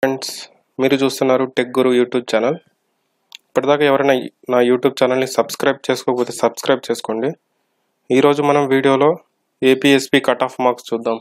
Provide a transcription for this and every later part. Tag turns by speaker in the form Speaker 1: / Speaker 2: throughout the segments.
Speaker 1: friends మీరు చూస్తున్నారు tech గురు YouTube channel ఇప్పటిదాకా ఎవరైనా నా యూట్యూబ్ ఛానల్ని సబ్స్క్రైబ్ చేసుకోకపోతే సబ్స్క్రైబ్ చేసుకోండి ఈరోజు మనం వీడియోలో ఏపీఎస్పి కట్ ఆఫ్ మార్క్స్ చూద్దాం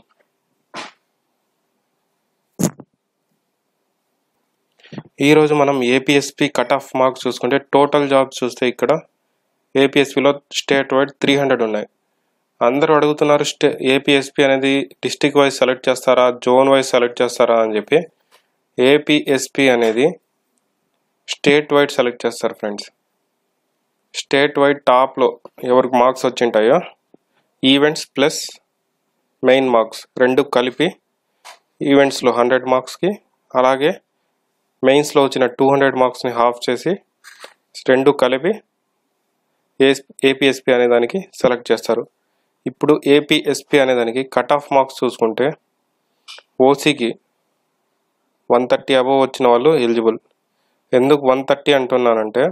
Speaker 1: ఈరోజు మనం ఏపీఎస్పి కట్ ఆఫ్ మార్క్స్ చూసుకుంటే టోటల్ జాబ్స్ చూస్తే ఇక్కడ ఏపీఎస్పిలో స్టేట్ వైడ్ త్రీ హండ్రెడ్ ఉన్నాయి అందరూ అడుగుతున్నారు స్టే ఏపీఎస్పి అనేది డిస్టిక్ వైజ్ సెలెక్ట్ చేస్తారా జోన్ వైజ్ సెలెక్ట్ చేస్తారా అని చెప్పి ఏపీఎస్పి అనేది స్టేట్ వైడ్ సెలెక్ట్ చేస్తారు ఫ్రెండ్స్ స్టేట్ వైడ్ టాప్లో ఎవరికి మార్క్స్ వచ్చింటాయో ఈవెంట్స్ ప్లస్ మెయిన్ మార్క్స్ రెండు కలిపి ఈవెంట్స్లో హండ్రెడ్ మార్క్స్కి అలాగే మెయిన్స్లో వచ్చిన టూ హండ్రెడ్ మార్క్స్ని హాఫ్ చేసి రెండు కలిపి ఏ ఏపీఎస్పి అనే దానికి సెలెక్ట్ చేస్తారు ఇప్పుడు ఏపీఎస్పి అనే దానికి కట్ ఆఫ్ మార్క్స్ చూసుకుంటే ఓసీకి వన్ థర్టీ అబవ్ వచ్చిన వాళ్ళు ఎలిజిబుల్ ఎందుకు వన్ థర్టీ అంటున్నానంటే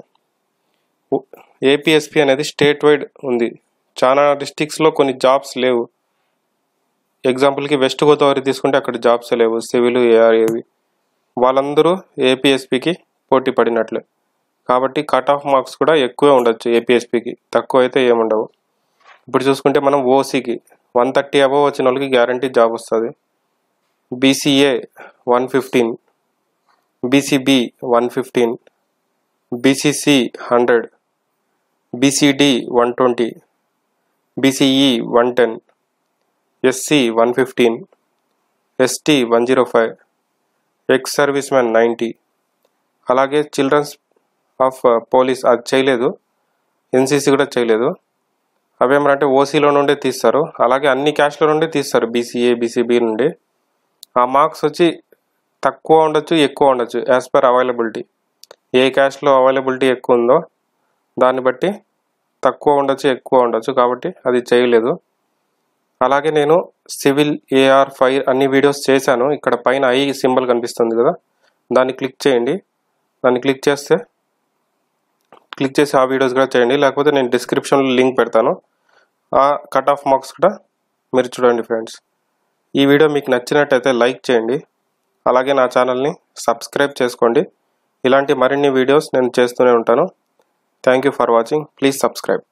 Speaker 1: ఏపీఎస్పి అనేది స్టేట్ వైడ్ ఉంది చాలా డిస్టిక్స్లో కొన్ని జాబ్స్ లేవు ఎగ్జాంపుల్కి వెస్ట్ గోదావరి తీసుకుంటే అక్కడ జాబ్స్ లేవు సివిల్ ఏఆర్ఏవి వాళ్ళందరూ ఏపీఎస్పికి పోటీ పడినట్లే కాబట్టి కట్ ఆఫ్ మార్క్స్ కూడా ఎక్కువే ఉండొచ్చు ఏపీఎస్పికి తక్కువ అయితే ఏముండవు ఇప్పుడు చూసుకుంటే మనం ఓసీకి వన్ థర్టీ అబవ్ వచ్చిన వాళ్ళకి గ్యారంటీ జాబ్ వస్తుంది BCA one fifteen BCB one fifteen BCC hundred BCD one twenty BCE one ten SC one fifteen ST one zero five ex service man ninety అలాగే చిల్డ్రన్స్ ఆఫ్ పోలీస్ అది చేయలేదు NCC కూడా చేయలేదు అవేమనంటే ఓసీలో నుండే తీస్తారు అలాగే అన్ని క్యాస్ట్లో నుండి తీస్తారు బీసీఏ బీసీబీ నుండి ఆ మార్క్స్ వచ్చి తక్కువ ఉండొచ్చు ఎక్కువ ఉండొచ్చు యాజ్ పర్ అవైలబిలిటీ ఏ క్యాస్ట్లో అవైలబిలిటీ ఎక్కువ ఉందో దాన్ని బట్టి తక్కువ ఉండొచ్చు ఎక్కువ ఉండొచ్చు కాబట్టి అది చేయలేదు అలాగే నేను సివిల్ ఏఆర్ ఫైర్ అన్ని వీడియోస్ చేశాను ఇక్కడ పైన ఐ సింబల్ కనిపిస్తుంది కదా దాన్ని క్లిక్ చేయండి దాన్ని క్లిక్ చేస్తే క్లిక్ చేసి ఆ వీడియోస్ కూడా చేయండి లేకపోతే నేను డిస్క్రిప్షన్లో లింక్ పెడతాను ఆ కట్ ఆఫ్ మార్క్స్ కూడా మీరు చూడండి ఫ్రెండ్స్ ఈ వీడియో మీకు నచ్చినట్టయితే లైక్ చేయండి అలాగే నా ఛానల్ని సబ్స్క్రైబ్ చేసుకోండి ఇలాంటి మరిన్ని వీడియోస్ నేను చేస్తూనే ఉంటాను thank you for watching please subscribe